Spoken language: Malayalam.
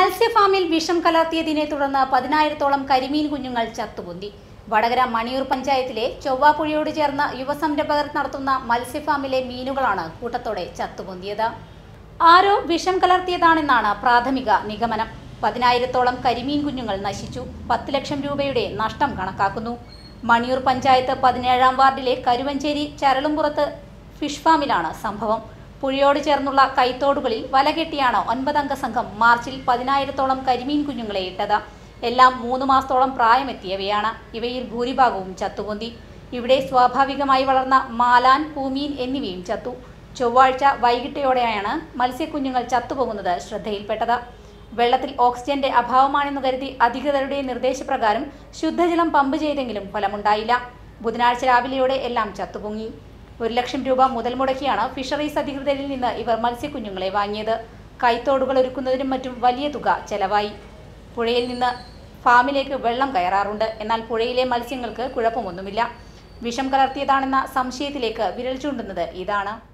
മത്സ്യഫാമിൽ വിഷം കലർത്തിയതിനെ തുടർന്ന് പതിനായിരത്തോളം കരിമീൻ കുഞ്ഞുങ്ങൾ ചത്തുപൊന്തി വടകര മണിയൂർ പഞ്ചായത്തിലെ ചൊവ്വാപ്പുഴയോട് ചേർന്ന് യുവസംരംഭകർ നടത്തുന്ന മത്സ്യഫാമിലെ മീനുകളാണ് കൂട്ടത്തോടെ ചത്തുപൊന്തിയത് ആരോ വിഷം കലർത്തിയതാണെന്നാണ് പ്രാഥമിക നിഗമനം പതിനായിരത്തോളം കരിമീൻ കുഞ്ഞുങ്ങൾ നശിച്ചു പത്ത് ലക്ഷം രൂപയുടെ നഷ്ടം കണക്കാക്കുന്നു മണിയൂർ പഞ്ചായത്ത് പതിനേഴാം വാർഡിലെ കരുവഞ്ചേരി ചരളുംപുറത്ത് ഫിഷ് ഫാമിലാണ് സംഭവം പുഴയോട് ചേർന്നുള്ള കൈത്തോടുകളിൽ വല കെട്ടിയാണ് ഒൻപതംഗ സംഘം മാർച്ചിൽ പതിനായിരത്തോളം കരിമീൻ കുഞ്ഞുങ്ങളെ ഇട്ടത് എല്ലാം മൂന്ന് മാസത്തോളം പ്രായമെത്തിയവയാണ് ഇവയിൽ ഭൂരിഭാഗവും ചത്തുപൊന്തി ഇവിടെ സ്വാഭാവികമായി വളർന്ന മാലാൻ പൂമീൻ എന്നിവയും ചത്തു ചൊവ്വാഴ്ച വൈകിട്ടയോടെയാണ് മത്സ്യക്കുഞ്ഞുങ്ങൾ ചത്തുപോകുന്നത് ശ്രദ്ധയിൽപ്പെട്ടത് വെള്ളത്തിൽ ഓക്സിജന്റെ അഭാവമാണെന്ന് കരുതി അധികൃതരുടെ നിർദ്ദേശപ്രകാരം ശുദ്ധജലം പമ്പ് ചെയ്തെങ്കിലും ഫലമുണ്ടായില്ല ബുധനാഴ്ച രാവിലെയോടെ എല്ലാം ചത്തുപൊങ്ങി ഒരു ലക്ഷം രൂപ മുതൽ മുടക്കിയാണ് ഫിഷറീസ് അധികൃതരിൽ നിന്ന് ഇവർ മത്സ്യക്കുഞ്ഞുങ്ങളെ വാങ്ങിയത് കൈത്തോടുകൾ ഒരുക്കുന്നതിനും മറ്റും വലിയ തുക ചെലവായി പുഴയിൽ നിന്ന് ഫാമിലേക്ക് വെള്ളം കയറാറുണ്ട് എന്നാൽ പുഴയിലെ മത്സ്യങ്ങൾക്ക് കുഴപ്പമൊന്നുമില്ല വിഷം കലർത്തിയതാണെന്ന സംശയത്തിലേക്ക് വിരൽ ചൂണ്ടുന്നത് ഇതാണ്